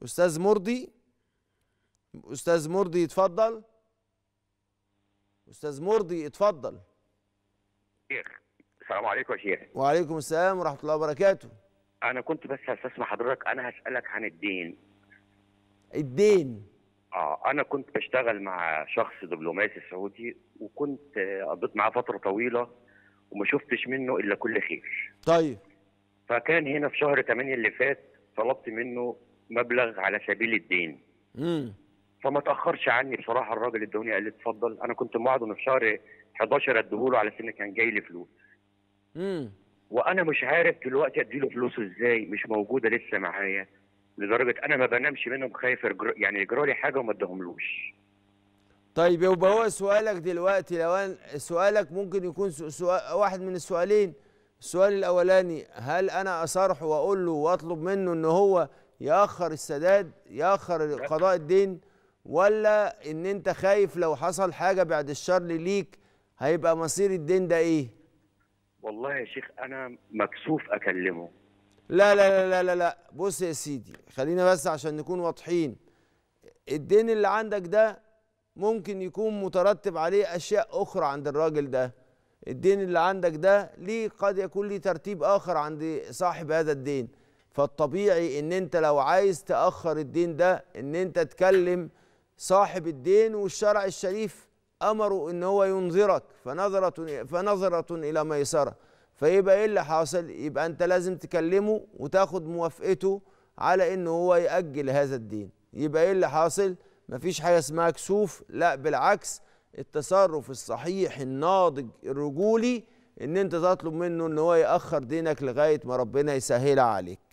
استاذ مرضي استاذ مرضي اتفضل استاذ مرضي اتفضل شيخ السلام عليكم يا شيخ وعليكم السلام ورحمه الله وبركاته انا كنت بس هستسمع حضرتك انا هسالك عن الدين الدين اه انا كنت بشتغل مع شخص دبلوماسي سعودي وكنت آه، قضيت معاه فتره طويله وما شفتش منه الا كل خير طيب فكان هنا في شهر 8 اللي فات طلبت منه مبلغ على سبيل الدين امم فما تاخرش عني بصراحه الراجل ادوني قال لي اتفضل انا كنت موعده انه في شهر 11 اديهوله على سن كان جاي لي فلوس امم وانا مش عارف دلوقتي اديله فلوسه ازاي مش موجوده لسه معايا لدرجه انا ما بنامش منهم خايف يجر- يعني يجرى لي حاجه وما اديهملوش طيب يبقى هو سؤالك دلوقتي لو أن سؤالك ممكن يكون سو- سؤال واحد من السؤالين السؤال الاولاني هل انا اصارحه واقول له واطلب منه ان هو ياخر السداد ياخر قضاء الدين ولا ان انت خايف لو حصل حاجه بعد الشر ليك هيبقى مصير الدين ده ايه والله يا شيخ انا مكسوف اكلمه لا لا لا لا لا لا بص يا سيدي خلينا بس عشان نكون واضحين الدين اللي عندك ده ممكن يكون مترتب عليه اشياء اخرى عند الراجل ده الدين اللي عندك ده ليه قد يكون ليه ترتيب اخر عند صاحب هذا الدين فالطبيعي ان انت لو عايز تاخر الدين ده ان انت تكلم صاحب الدين والشرع الشريف امره ان هو ينظرك فنظره فنظره الى ميسره فيبقى ايه اللي حاصل يبقى انت لازم تكلمه وتاخد موافقته على انه هو ياجل هذا الدين يبقى ايه اللي حاصل مفيش حاجه اسمها كسوف لا بالعكس التصرف الصحيح الناضج الرجولي ان انت تطلب منه ان هو ياخر دينك لغايه ما ربنا يسهلها عليك